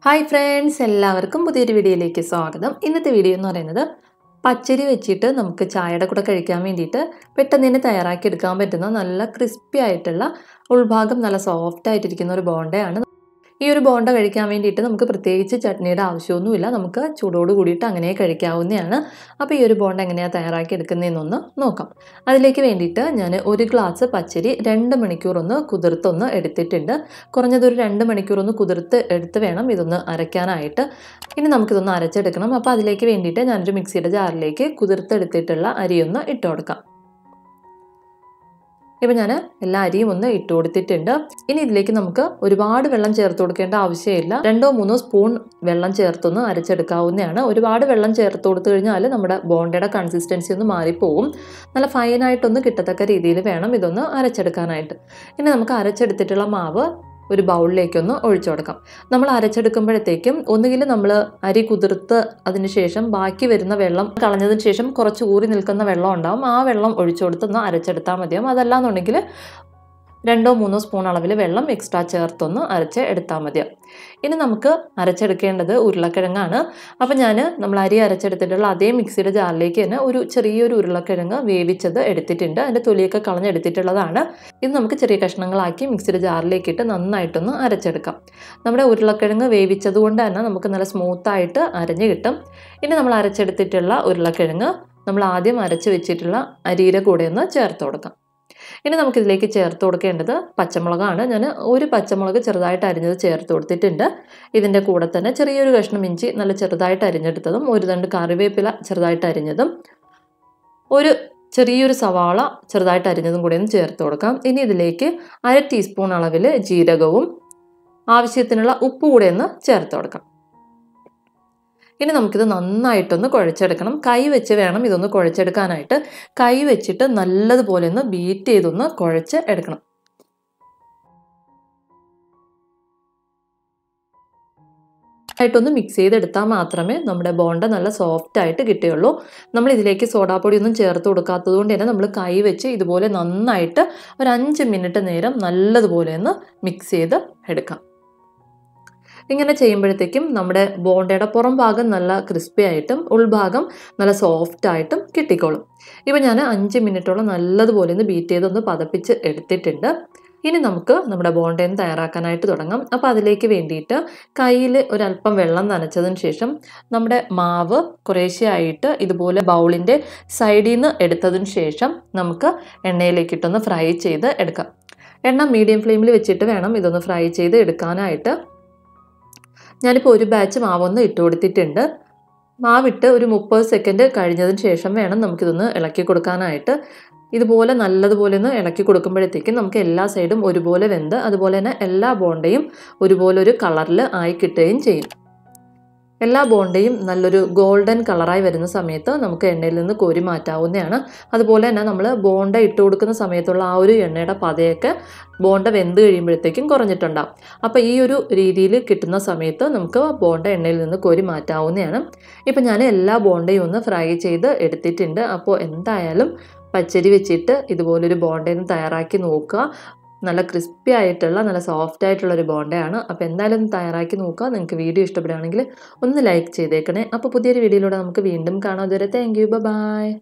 hi friends എല്ലാവർക്കും പുതിയൊരു വീഡിയോയിലേക്ക് സ്വാഗതം ഇന്നത്തെ വീഡിയോ എന്ന് പറയുന്നത് പച്ചരി വെച്ചിട്ട് നമുക്ക് ചായയുടെ കൂടെ കഴിക്കാൻ വേണ്ടിയിട്ട് പെട്ടെന്ന് തന്നെ തയ്യാറാക്കി എടുക്കാൻ പറ്റുന്ന നല്ല ക്രിസ്പി ആയിട്ടുള്ള ഉൾഭാഗം നല്ല സോഫ്റ്റ് ആയിട്ടിരിക്കുന്ന ഒരു ബോണ്ടയാണ് ഈ ഒരു ബോണ്ട കഴിക്കാൻ വേണ്ടിയിട്ട് നമുക്ക് പ്രത്യേകിച്ച് ചട്നിയുടെ ആവശ്യമൊന്നുമില്ല നമുക്ക് ചൂടോട് കൂടിയിട്ട് അങ്ങനെ കഴിക്കാവുന്നതാണ് അപ്പോൾ ഈ ഒരു ബോണ്ട എങ്ങനെയാണ് തയ്യാറാക്കി എടുക്കുന്നതെന്നൊന്ന് നോക്കാം അതിലേക്ക് വേണ്ടിയിട്ട് ഞാൻ ഒരു ഗ്ലാസ് പച്ചരി രണ്ട് മണിക്കൂർ ഒന്ന് കുതിർത്തൊന്ന് എടുത്തിട്ടുണ്ട് കുറഞ്ഞതൊരു രണ്ട് മണിക്കൂർ ഒന്ന് കുതിർത്ത് എടുത്ത് വേണം ഇതൊന്ന് അരയ്ക്കാനായിട്ട് ഇനി നമുക്കിതൊന്ന് അരച്ചെടുക്കണം അപ്പോൾ അതിലേക്ക് വേണ്ടിയിട്ട് ഞാനൊരു മിക്സിയുടെ ജാറിലേക്ക് കുതിർത്തെടുത്തിട്ടുള്ള അരിയൊന്ന് ഇട്ട് കൊടുക്കാം ഇപ്പം ഞാൻ എല്ലാ അരിയും ഒന്ന് ഇട്ട് കൊടുത്തിട്ടുണ്ട് ഇനി ഇതിലേക്ക് നമുക്ക് ഒരുപാട് വെള്ളം ചേർത്ത് കൊടുക്കേണ്ട ആവശ്യമില്ല രണ്ടോ മൂന്നോ സ്പൂൺ വെള്ളം ചേർത്തൊന്ന് അരച്ചെടുക്കാവുന്നതാണ് ഒരുപാട് വെള്ളം ചേർത്ത് കൊടുത്തു കഴിഞ്ഞാൽ നമ്മുടെ ബോണ്ടയുടെ കൺസിസ്റ്റൻസി ഒന്ന് മാറിപ്പോവും നല്ല ഫൈനായിട്ടൊന്ന് കിട്ടത്തക്ക രീതിയിൽ വേണം ഇതൊന്ന് അരച്ചെടുക്കാനായിട്ട് ഇനി നമുക്ക് അരച്ചെടുത്തിട്ടുള്ള മാവ് ഒരു ബൗളിലേക്കൊന്ന് ഒഴിച്ചു കൊടുക്കാം നമ്മൾ അരച്ചെടുക്കുമ്പോഴത്തേക്കും ഒന്നുകിൽ നമ്മൾ അരി കുതിർത്ത് അതിന് ശേഷം ബാക്കി വരുന്ന വെള്ളം കളഞ്ഞതിന് ശേഷം കുറച്ച് ഊറി നിൽക്കുന്ന വെള്ളം ഉണ്ടാവും ആ വെള്ളം ഒഴിച്ചു കൊടുത്തൊന്ന് അരച്ചെടുത്താൽ മതിയാവും അതല്ലാന്നുണ്ടെങ്കിൽ രണ്ടോ മൂന്നോ സ്പൂൺ അളവിൽ വെള്ളം എക്സ്ട്രാ ചേർത്തൊന്ന് അരച്ച് എടുത്താൽ മതിയാവും ഇനി നമുക്ക് അരച്ചെടുക്കേണ്ടത് ഉരുളക്കിഴങ്ങാണ് അപ്പോൾ ഞാൻ നമ്മൾ അരി അരച്ചെടുത്തിട്ടുള്ള അതേ മിക്സിയുടെ ജാറിലേക്ക് തന്നെ ഒരു ചെറിയൊരു ഉരുളക്കിഴങ്ങ് വേവിച്ചത് എടുത്തിട്ടുണ്ട് അതിൻ്റെ തൊലിയൊക്കെ കളഞ്ഞെടുത്തിട്ടുള്ളതാണ് ഇത് നമുക്ക് ചെറിയ കഷ്ണങ്ങളാക്കി മിക്സിയുടെ ജാറിലേക്ക് ഇട്ട് നന്നായിട്ടൊന്ന് അരച്ചെടുക്കാം നമ്മുടെ ഉരുളക്കിഴങ്ങ് വേവിച്ചത് കൊണ്ട് തന്നെ നമുക്ക് നല്ല സ്മൂത്തായിട്ട് അരഞ്ഞ് കിട്ടും ഇനി നമ്മൾ അരച്ചെടുത്തിട്ടുള്ള ഉരുളക്കിഴങ്ങ് നമ്മൾ ആദ്യം അരച്ച് വെച്ചിട്ടുള്ള അരിയുടെ കൂടെ ഒന്ന് ചേർത്ത് കൊടുക്കാം ഇനി നമുക്കിതിലേക്ക് ചേർത്ത് കൊടുക്കേണ്ടത് പച്ചമുളകാണ് ഞാൻ ഒരു പച്ചമുളക് ചെറുതായിട്ട് അരിഞ്ഞത് ചേർത്ത് കൊടുത്തിട്ടുണ്ട് ഇതിൻ്റെ കൂടെ തന്നെ ചെറിയൊരു കഷ്ണം ഇഞ്ചി നല്ല ചെറുതായിട്ട് അരിഞ്ഞെടുത്തതും ഒരു രണ്ട് കറിവേപ്പില ചെറുതായിട്ട് അരിഞ്ഞതും ഒരു ചെറിയൊരു സവാള ചെറുതായിട്ട് അരിഞ്ഞതും കൂടി ഒന്ന് ചേർത്ത് കൊടുക്കാം ഇനി ഇതിലേക്ക് അര ടീസ്പൂൺ അളവിൽ ജീരകവും ആവശ്യത്തിനുള്ള ഉപ്പ് കൂടെ ഒന്ന് ചേർത്ത് കൊടുക്കാം ഇനി നമുക്കിത് നന്നായിട്ടൊന്ന് കുഴച്ചെടുക്കണം കൈ വെച്ച് വേണം ഇതൊന്ന് കുഴച്ചെടുക്കാനായിട്ട് കൈ വെച്ചിട്ട് നല്ലതുപോലെ ഒന്ന് ബീറ്റ് ചെയ്തൊന്ന് കുഴച്ച് എടുക്കണം ആയിട്ടൊന്ന് മിക്സ് ചെയ്തെടുത്താൽ മാത്രമേ നമ്മുടെ ബോണ്ട നല്ല സോഫ്റ്റ് ആയിട്ട് കിട്ടുകയുള്ളൂ നമ്മൾ ഇതിലേക്ക് സോഡാപ്പൊടി ഒന്നും ചേർത്ത് കൊടുക്കാത്തത് കൊണ്ട് തന്നെ നമ്മൾ കൈ വെച്ച് ഇതുപോലെ നന്നായിട്ട് ഒരു അഞ്ച് മിനിറ്റ് നേരം നല്ലതുപോലെ ഒന്ന് മിക്സ് ചെയ്ത് എടുക്കാം ഇങ്ങനെ ചെയ്യുമ്പോഴത്തേക്കും നമ്മുടെ ബോണ്ടയുടെ പുറം ഭാഗം നല്ല ക്രിസ്പി ആയിട്ടും ഉൾഭാഗം നല്ല സോഫ്റ്റ് ആയിട്ടും കിട്ടിക്കോളും ഇപ്പം ഞാൻ അഞ്ച് മിനിറ്റോളം നല്ലതുപോലെ ഒന്ന് ബീറ്റ് ചെയ്തൊന്ന് പതപ്പിച്ച് എടുത്തിട്ടുണ്ട് ഇനി നമുക്ക് നമ്മുടെ ബോണ്ടയും തയ്യാറാക്കാനായിട്ട് തുടങ്ങാം അപ്പോൾ അതിലേക്ക് വേണ്ടിയിട്ട് കയ്യിൽ ഒരല്പം വെള്ളം നനച്ചതിന് ശേഷം നമ്മുടെ മാവ് കുറേശ്ശെയായിട്ട് ഇതുപോലെ ബൗളിൻ്റെ സൈഡിൽ നിന്ന് എടുത്തതിന് ശേഷം നമുക്ക് എണ്ണയിലേക്കിട്ടൊന്ന് ഫ്രൈ ചെയ്ത് എടുക്കാം എണ്ണ മീഡിയം ഫ്ലെയിമിൽ വെച്ചിട്ട് വേണം ഇതൊന്ന് ഫ്രൈ ചെയ്ത് എടുക്കാനായിട്ട് ഞാനിപ്പോൾ ഒരു ബാച്ച് മാവൊന്ന് ഇട്ട് കൊടുത്തിട്ടുണ്ട് മാവിട്ട് ഒരു മുപ്പത് സെക്കൻഡ് കഴിഞ്ഞതിന് ശേഷം വേണം നമുക്കിതൊന്ന് ഇളക്കി കൊടുക്കാനായിട്ട് ഇതുപോലെ നല്ലതുപോലെ ഒന്ന് ഇളക്കി കൊടുക്കുമ്പോഴത്തേക്കും നമുക്ക് എല്ലാ സൈഡും ഒരുപോലെ വെന്ത് അതുപോലെ തന്നെ എല്ലാ ബോണ്ടയും ഒരുപോലെ ഒരു കളറിൽ ആയി കിട്ടുകയും ചെയ്യും എല്ലാ ബോണ്ടയും നല്ലൊരു ഗോൾഡൻ കളറായി വരുന്ന സമയത്ത് നമുക്ക് എണ്ണയിൽ നിന്ന് കോരി മാറ്റാവുന്നതാണ് അതുപോലെ തന്നെ നമ്മൾ ബോണ്ട ഇട്ട് കൊടുക്കുന്ന സമയത്തുള്ള ആ ഒരു എണ്ണയുടെ പതയൊക്കെ ബോണ്ട വെന്ത് കഴിയുമ്പോഴത്തേക്കും കുറഞ്ഞിട്ടുണ്ടാവും അപ്പോൾ ഈ ഒരു രീതിയിൽ കിട്ടുന്ന സമയത്ത് നമുക്ക് ബോണ്ട എണ്ണയിൽ നിന്ന് കോരി മാറ്റാവുന്നതാണ് ഇപ്പം ഞാൻ എല്ലാ ബോണ്ടയും ഒന്ന് ഫ്രൈ ചെയ്ത് എടുത്തിട്ടുണ്ട് അപ്പോൾ എന്തായാലും പച്ചരി വെച്ചിട്ട് ഇതുപോലൊരു ബോണ്ടയൊന്ന് തയ്യാറാക്കി നോക്കുക നല്ല ക്രിസ്പി ആയിട്ടുള്ള നല്ല സോഫ്റ്റ് ആയിട്ടുള്ള ഒരു ബോണ്ടയാണ് അപ്പോൾ എന്തായാലും ഒന്ന് തയ്യാറാക്കി നോക്കുക നിങ്ങൾക്ക് വീഡിയോ ഇഷ്ടപ്പെടുകയാണെങ്കിൽ ഒന്ന് ലൈക്ക് ചെയ്തേക്കണേ അപ്പോൾ പുതിയൊരു വീഡിയോയിലൂടെ നമുക്ക് വീണ്ടും കാണാം അതുവരെ താങ്ക് യു ബൈ